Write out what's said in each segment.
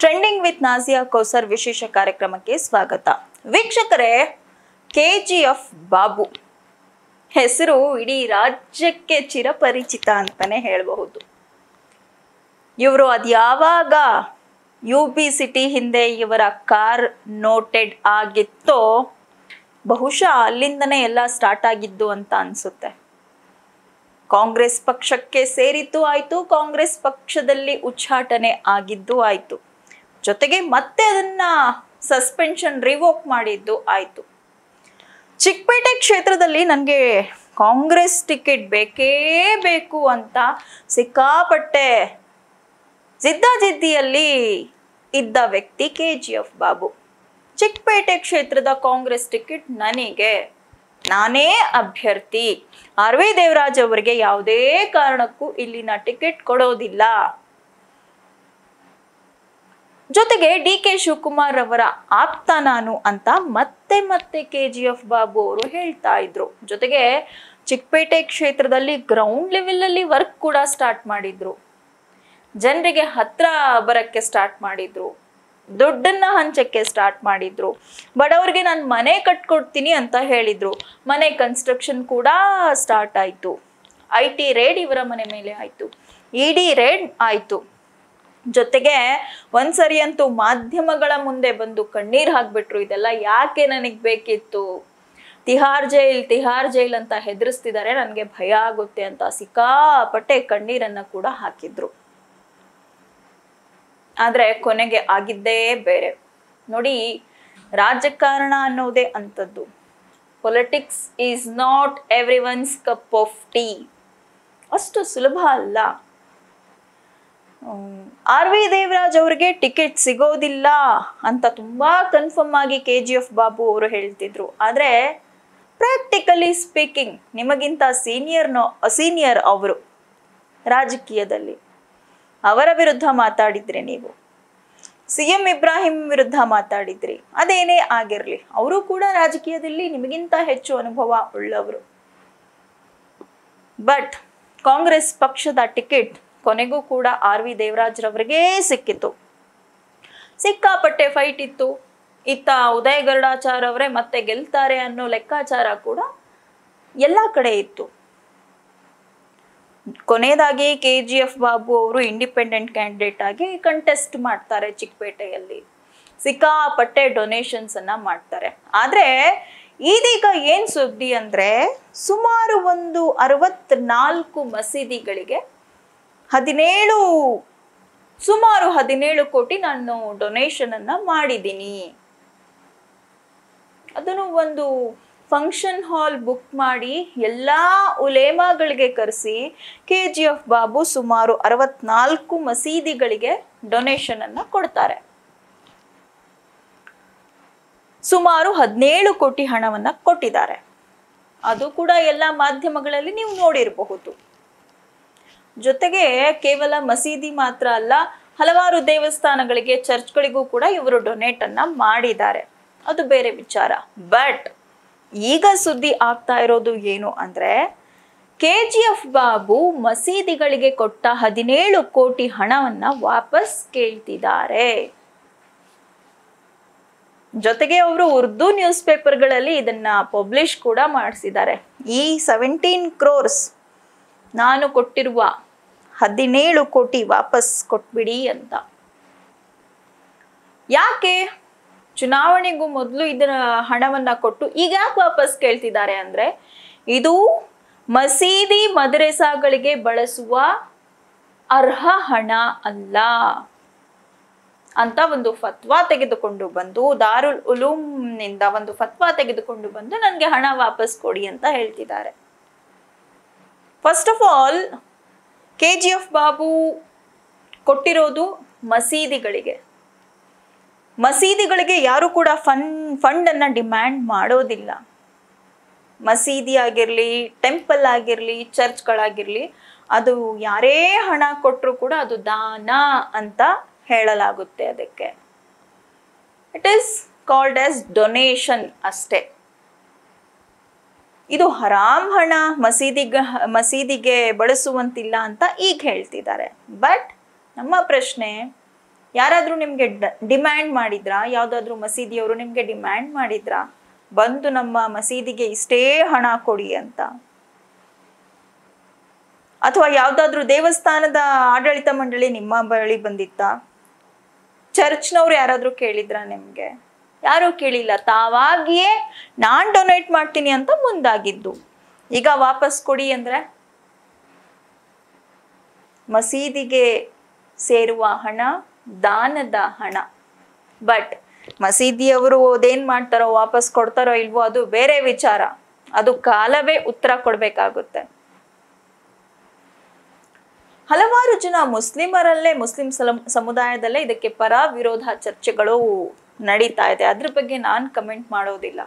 trending with Nazia Kausar ವಿಶೇಷ ಕಾರ್ಯಕ್ರಮಕ್ಕೆ ಸ್ವಾಗತ ವೀಕ್ಷಕರೇ ಕೆ ಜಿ ಎಫ್ ಬಾಬು ಹೆಸರು ಇಡೀ ರಾಜ್ಯಕ್ಕೆ ಚಿರಪರಿಚಿತ ಅಂತಾನೆ ಹೇಳಬಹುದು ಇವರು ಅದ್ಯಾವಾಗ ಯು ಬಿ ಸಿಟಿ ಹಿಂದೆ ಇವರ ಕಾರ್ ನೋಟೆಡ್ ಆಗಿತ್ತೋ ಬಹುಶಃ ಅಲ್ಲಿಂದನೇ ಎಲ್ಲ ಸ್ಟಾರ್ಟ್ ಆಗಿದ್ದು ಅಂತ ಅನ್ಸುತ್ತೆ ಕಾಂಗ್ರೆಸ್ ಪಕ್ಷಕ್ಕೆ ಸೇರಿದ್ದು ಆಯ್ತು ಕಾಂಗ್ರೆಸ್ ಪಕ್ಷದಲ್ಲಿ ಉಚ್ಚಾಟನೆ ಆಗಿದ್ದು ಆಯ್ತು ಜೊತೆಗೆ ಮತ್ತೆ ಅದನ್ನ ಸಸ್ಪೆನ್ಷನ್ ರಿವೋಕ್ ಮಾಡಿದ್ದು ಆಯ್ತು ಚಿಕ್ಕಪೇಟೆ ಕ್ಷೇತ್ರದಲ್ಲಿ ನನಗೆ ಕಾಂಗ್ರೆಸ್ ಟಿಕೆಟ್ ಬೇಕೇ ಬೇಕು ಅಂತ ಸಿಕ್ಕಾಪಟ್ಟೆ ಜಿದ್ದಾಜಿದ್ದಿಯಲ್ಲಿ ಇದ್ದ ವ್ಯಕ್ತಿ K G F Babu Chickpete ಕ್ಷೇತ್ರದ ಕಾಂಗ್ರೆಸ್ ಟಿಕೆಟ್ ನನಗೆ ನಾನೇ ಅಭ್ಯರ್ಥಿ ಆರ್ ವಿ ದೇವರಾಜ್ ಅವರಿಗೆ ಯಾವುದೇ ಕಾರಣಕ್ಕೂ ಇಲ್ಲಿನ ಟಿಕೆಟ್ ಕೊಡೋದಿಲ್ಲ ಜೊತೆಗೆ ಡಿ ಕೆ ಶಿವಕುಮಾರ್ ಅವರ ಆಪ್ತ ನಾನು ಅಂತ ಮತ್ತೆ ಮತ್ತೆ ಕೆ ಜಿ ಎಫ್ ಬಾಬು ಅವರು ಹೇಳ್ತಾ ಇದ್ರು ಜೊತೆಗೆ ಚಿಕ್ಕಪೇಟೆ ಕ್ಷೇತ್ರದಲ್ಲಿ ಗ್ರೌಂಡ್ ಲೆವೆಲ್ ಅಲ್ಲಿ ವರ್ಕ್ ಕೂಡ ಸ್ಟಾರ್ಟ್ ಮಾಡಿದ್ರು ಜನರಿಗೆ ಹತ್ರ ಬರಕ್ಕೆ ಸ್ಟಾರ್ಟ್ ಮಾಡಿದ್ರು ದುಡ್ಡನ್ನ ಹಂಚಕ್ಕೆ ಸ್ಟಾರ್ಟ್ ಮಾಡಿದ್ರು ಬಡವರಿಗೆ ನಾನು ಮನೆ ಕಟ್ಕೊಡ್ತೀನಿ ಅಂತ ಹೇಳಿದ್ರು ಮನೆ ಕನ್ಸ್ಟ್ರಕ್ಷನ್ ಕೂಡ ಸ್ಟಾರ್ಟ್ ಆಯ್ತು ಐ ಟಿ ರೇಡ್ ಇವರ ಮನೆ ಮೇಲೆ ಆಯ್ತು ಇ ಡಿ ರೇಡ್ ಆಯ್ತು ಜೊತೆಗೆ ಒಂದ್ಸರಿ ಅಂತೂ ಮಾಧ್ಯಮಗಳ ಮುಂದೆ ಬಂದು ಕಣ್ಣೀರ್ ಹಾಕ್ಬಿಟ್ರು ಇದೆಲ್ಲ ಯಾಕೆ ನನಗೆ ಬೇಕಿತ್ತು ತಿಹಾರ್ ಜೈಲ್ ತಿಹಾರ್ ಜೈಲ್ ಅಂತ ಹೆದರಿಸ್ತಿದ್ದಾರೆ ನನಗೆ ಭಯ ಆಗುತ್ತೆ ಅಂತ ಸಿಕ್ಕಾಪಟ್ಟೆ ಕಣ್ಣೀರನ್ನ ಕೂಡ ಹಾಕಿದ್ರು ಆದ್ರೆ ಕೊನೆಗೆ ಆಗಿದ್ದೇ ಬೇರೆ ನೋಡಿ ರಾಜಕಾರಣ ಅನ್ನೋದೇ ಅಂಥದ್ದು politics is not everyone's cup of tea ಅಷ್ಟು ಸುಲಭ ಅಲ್ಲ ಆರ್ ವಿ ದೇವರಾಜ್ ಅವರಿಗೆ ಟಿಕೆಟ್ ಸಿಗೋದಿಲ್ಲ ಅಂತ ತುಂಬಾ ಕನ್ಫರ್ಮ್ ಆಗಿ ಕೆ ಜಿ ಎಫ್ ಬಾಬು ಅವರು ಹೇಳ್ತಿದ್ರು ಆದರೆ ಪ್ರಾಕ್ಟಿಕಲಿ ಸ್ಪೀಕಿಂಗ್ ನಿಮಗಿಂತ ಸೀನಿಯರ್ನೋ ಸೀನಿಯರ್ ಅವರು ರಾಜಕೀಯದಲ್ಲಿ ಅವರ ವಿರುದ್ಧ ಮಾತಾಡಿದ್ರಿ ನೀವು ಸಿ ಎಂ ಇಬ್ರಾಹಿಂ ವಿರುದ್ಧ ಮಾತಾಡಿದ್ರಿ ಅದೇನೇ ಆಗಿರಲಿ ಅವರು ಕೂಡ ರಾಜಕೀಯದಲ್ಲಿ ನಿಮಗಿಂತ ಹೆಚ್ಚು ಅನುಭವ ಉಳ್ಳವರು ಬಟ್ ಕಾಂಗ್ರೆಸ್ ಪಕ್ಷದ ಟಿಕೆಟ್ ಕೊನೆಗೂ ಕೂಡ ಆರ್ ವಿ ದೇವರಾಜ್ರವರಿಗೆ ಸಿಕ್ಕಿತು ಸಿಕ್ಕಾಪಟ್ಟೆ ಫೈಟ್ ಇತ್ತು ಇತ್ತ ಉದಯ ಗರುಡಾಚಾರ್ ಅವರೇ ಮತ್ತೆ ಗೆಲ್ತಾರೆ ಅನ್ನೋ ಲೆಕ್ಕಾಚಾರ ಕೂಡ ಎಲ್ಲ ಕಡೆ ಇತ್ತು ಕೊನೆಯದಾಗಿ ಕೆ ಜಿ ಎಫ್ ಬಾಬು ಅವರು ಇಂಡಿಪೆಂಡೆಂಟ್ ಕ್ಯಾಂಡಿಡೇಟ್ ಆಗಿ ಕಂಟೆಸ್ಟ್ ಮಾಡ್ತಾರೆ ಚಿಕ್ಕಪೇಟೆಯಲ್ಲಿ ಸಿಕ್ಕಾಪಟ್ಟೆ ಡೊನೇಷನ್ಸ್ ಅನ್ನ ಮಾಡ್ತಾರೆ ಆದ್ರೆ ಇದೀಗ ಏನ್ ಸುದ್ದಿ ಅಂದ್ರೆ ಸುಮಾರು ಒಂದು ಅರವತ್ನಾಲ್ಕು ಮಸೀದಿಗಳಿಗೆ ಹದಿನೇಳು ಸುಮಾರು ಹದಿನೇಳು ಕೋಟಿ ನಾನು ಡೊನೇಷನ್ ಅನ್ನ ಮಾಡಿದ್ದೀನಿ ಅದನ್ನು ಒಂದು ಫಂಕ್ಷನ್ ಹಾಲ್ ಬುಕ್ ಮಾಡಿ ಎಲ್ಲ ಉಲೇಮಾಗಳಿಗೆ ಕರೆಸಿ ಕೆ ಜಿ ಎಫ್ ಬಾಬು ಸುಮಾರು ಅರವತ್ನಾಲ್ಕು ಮಸೀದಿಗಳಿಗೆ ಡೊನೇಷನ್ ಅನ್ನ ಕೊಡ್ತಾರೆ ಸುಮಾರು ಹದಿನೇಳು ಕೋಟಿ ಹಣವನ್ನ ಕೊಟ್ಟಿದ್ದಾರೆ ಅದು ಕೂಡ ಎಲ್ಲ ಮಾಧ್ಯಮಗಳಲ್ಲಿ ನೀವು ನೋಡಿರಬಹುದು ಜೊತೆಗೆ ಕೇವಲ ಮಸೀದಿ ಮಾತ್ರ ಅಲ್ಲ ಹಲವಾರು ದೇವಸ್ಥಾನಗಳಿಗೆ ಚರ್ಚ್ಗಳಿಗೂ ಕೂಡ ಇವರು ಡೊನೇಟ್ ಅನ್ನ ಮಾಡಿದ್ದಾರೆ ಅದು ಬೇರೆ ವಿಚಾರ ಬಟ್ ಈಗ ಸುದ್ದಿ ಆಗ್ತಾ ಇರೋದು ಏನು ಅಂದ್ರೆ ಕೆ ಜಿ ಎಫ್ ಬಾಬು ಮಸೀದಿಗಳಿಗೆ ಕೊಟ್ಟ ಹದಿನೇಳು ಕೋಟಿ ಹಣವನ್ನ ವಾಪಸ್ ಕೇಳ್ತಿದ್ದಾರೆ ಜೊತೆಗೆ ಅವರು ಉರ್ದು ನ್ಯೂಸ್ ಪೇಪರ್ಗಳಲ್ಲಿ ಇದನ್ನ ಪಬ್ಲಿಷ್ ಕೂಡ ಮಾಡಿಸಿದ್ದಾರೆ ಈ ಸೆವೆಂಟೀನ್ ಕ್ರೋರ್ಸ್ ನಾನು ಕೊಟ್ಟಿರುವ ಹದಿನೇಳು ಕೋಟಿ ವಾಪಸ್ ಕೊಟ್ಬಿಡಿ ಅಂತ ಯಾಕೆ ಚುನಾವಣೆಗೂ ಮೊದಲು ಇದರ ಹಣವನ್ನ ಕೊಟ್ಟು ಈಗ ಯಾಕೆ ವಾಪಸ್ ಕೇಳ್ತಿದ್ದಾರೆ ಅಂದ್ರೆ ಇದು ಮಸೀದಿ ಮದರಸಾಗಳಿಗೆ ಬಳಸುವ ಅರ್ಹ ಹಣ ಅಲ್ಲ ಅಂತ ಒಂದು ಫತ್ವಾ ತೆಗೆದುಕೊಂಡು ಬಂದು ದಾರುಲ್ ಉಲೂಮ್ನಿಂದ ಒಂದು ಫತ್ವಾ ತೆಗೆದುಕೊಂಡು ಬಂದು ನನಗೆ ಹಣ ವಾಪಸ್ ಕೊಡಿ ಅಂತ ಹೇಳ್ತಿದ್ದಾರೆ first of all K G F Babu ಕೊಟ್ಟಿರೋದು ಮಸೀದಿಗಳಿಗೆ ಮಸೀದಿಗಳಿಗೆ ಯಾರು ಕೂಡ ಫಂಡ್ ಫಂಡನ್ನು ಡಿಮ್ಯಾಂಡ್ ಮಾಡೋದಿಲ್ಲ ಮಸೀದಿ ಆಗಿರಲಿ ಟೆಂಪಲ್ ಆಗಿರಲಿ ಚರ್ಚ್ಗಳಾಗಿರಲಿ ಅದು ಯಾರೇ ಹಣ ಕೊಟ್ಟರು ಕೂಡ ಅದು ದಾನ ಅಂತ ಹೇಳಲಾಗುತ್ತೆ ಅದಕ್ಕೆ it is called as donation ಅಷ್ಟೇ ಇದು ಹರಾಮ್ ಹಣ ಮಸೀದಿಗೆ ಮಸೀದಿಗೆ ಬಳಸುವಂತಿಲ್ಲ ಅಂತ ಈಗ ಹೇಳ್ತಿದ್ದಾರೆ ಬಟ್ ನಮ್ಮ ಪ್ರಶ್ನೆ ಯಾರಾದರೂ ನಿಮಗೆ ಡಿಮ್ಯಾಂಡ್ ಮಾಡಿದ್ರಾ ಯಾವುದಾದ್ರೂ ಮಸೀದಿಯವರು ನಿಮಗೆ ಡಿಮ್ಯಾಂಡ್ ಮಾಡಿದ್ರಾ ಬಂದು ನಮ್ಮ ಮಸೀದಿಗೆ ಇಷ್ಟೇ ಹಣ ಕೊಡಿ ಅಂತ ಅಥವಾ ಯಾವುದಾದ್ರೂ ದೇವಸ್ಥಾನದ ಆಡಳಿತ ಮಂಡಳಿ ನಿಮ್ಮ ಬಳಿ ಬಂದಿತ್ತಾ ಚರ್ಚ್ನವ್ರು ಯಾರಾದರೂ ಕೇಳಿದ್ರ ನಿಮಗೆ ಯಾರೂ ಕೇಳಿಲ್ಲ ತಾವಾಗಿಯೇ ನಾನು ಡೊನೇಟ್ ಮಾಡ್ತೀನಿ ಅಂತ ಮುಂದಾಗಿದ್ದು ಈಗ ವಾಪಸ್ ಕೊಡಿ ಅಂದರೆ ಮಸೀದಿಗೆ ಸೇರುವ ಹಣ ದಾನದ ಹಣ ಬಟ್ ಮಸೀದಿಯವರು ಅದೇನ್ ಮಾಡ್ತಾರೋ ವಾಪಸ್ ಕೊಡ್ತಾರೋ ಇಲ್ವೋ ಅದು ಬೇರೆ ವಿಚಾರ ಅದು ಕಾಲವೇ ಉತ್ತರ ಕೊಡ್ಬೇಕಾಗುತ್ತೆ ಹಲವಾರು ಜನ ಮುಸ್ಲಿಮರಲ್ಲೇ ಮುಸ್ಲಿಂ ಸಲ- ಸಮುದಾಯದಲ್ಲೇ ಇದಕ್ಕೆ ಪರ ವಿರೋಧ ಚರ್ಚೆಗಳು ನಡೀತಾ ಇದೆ ಅದ್ರ ಬಗ್ಗೆ ನಾನು ಕಮೆಂಟ್ ಮಾಡೋದಿಲ್ಲ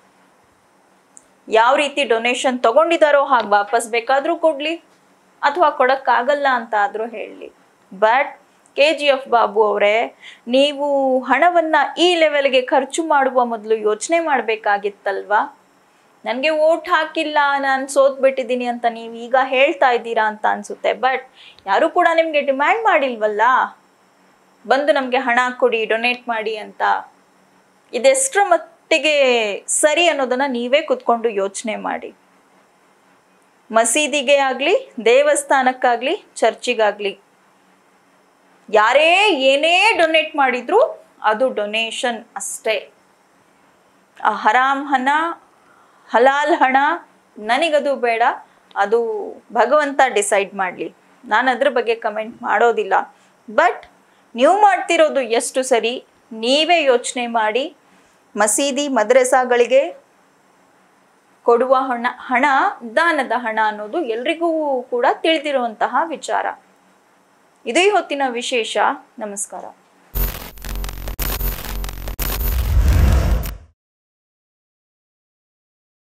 ಯಾವ ರೀತಿ ಡೊನೇಷನ್ ತಗೊಂಡಿದಾರೋ ಹಾಗೆ ವಾಪಸ್ ಬೇಕಾದ್ರೂ ಕೊಡ್ಲಿ ಅಥವಾ ಕೊಡಕ್ಕಾಗಲ್ಲ ಅಂತ ಆದ್ರೂ ಹೇಳಲಿ but K G F Babu ಅವರೇ ನೀವು ಹಣವನ್ನ ಈ ಲೆವೆಲ್ಗೆ ಖರ್ಚು ಮಾಡುವ ಮೊದಲು ಯೋಚನೆ ಮಾಡಬೇಕಾಗಿತ್ತಲ್ವಾ ನನಗೆ ಓಟ್ ಹಾಕಿಲ್ಲ ನಾನು ಸೋತ್ಬಿಟ್ಟಿದ್ದೀನಿ ಅಂತ ನೀವು ಈಗ ಹೇಳ್ತಾ ಇದ್ದೀರಾ ಅಂತ ಅನ್ಸುತ್ತೆ ಬಟ್ ಯಾರು ಕೂಡ ನಿಮಗೆ ಡಿಮ್ಯಾಂಡ್ ಮಾಡಿಲ್ವಲ್ಲ ಬಂದು ನಮಗೆ ಹಣ ಕೊಡಿ ಡೊನೇಟ್ ಮಾಡಿ ಅಂತ ಇದೆಷ್ಟರ ಮಟ್ಟಿಗೆ ಸರಿ ಅನ್ನೋದನ್ನ ನೀವೇ ಕುತ್ಕೊಂಡು ಯೋಚನೆ ಮಾಡಿ ಮಸೀದಿಗೆ ಆಗಲಿ ದೇವಸ್ಥಾನಕ್ಕಾಗ್ಲಿ ಚರ್ಚಿಗಾಗ್ಲಿ ಯಾರೇ ಏನೇ ಡೊನೇಟ್ ಮಾಡಿದ್ರು ಅದು ಡೊನೇಷನ್ ಅಷ್ಟೇ ಆ ಹರಾಮ್ ಹಣ ಹಲಾಲ್ ಹಣ ನನಗದು ಬೇಡ ಅದು ಭಗವಂತ ಡಿಸೈಡ್ ಮಾಡಲಿ ನಾನು ಅದ್ರ ಬಗ್ಗೆ ಕಮೆಂಟ್ ಮಾಡೋದಿಲ್ಲ ಬಟ್ ನೀವು ಮಾಡ್ತಿರೋದು ಎಷ್ಟು ಸರಿ ನೀವೇ ಯೋಚನೆ ಮಾಡಿ ಮಸೀದಿ ಮದ್ರಸಾಗಳಿಗೆ ಕೊಡುವ ಹಣ ಹಣ ದಾನದ ಹಣ ಅನ್ನೋದು ಎಲ್ರಿಗೂ ಕೂಡ ತಿಳಿದಿರುವಂತಹ ವಿಚಾರ ಇದೇ ಹೊತ್ತಿನ ವಿಶೇಷ ನಮಸ್ಕಾರ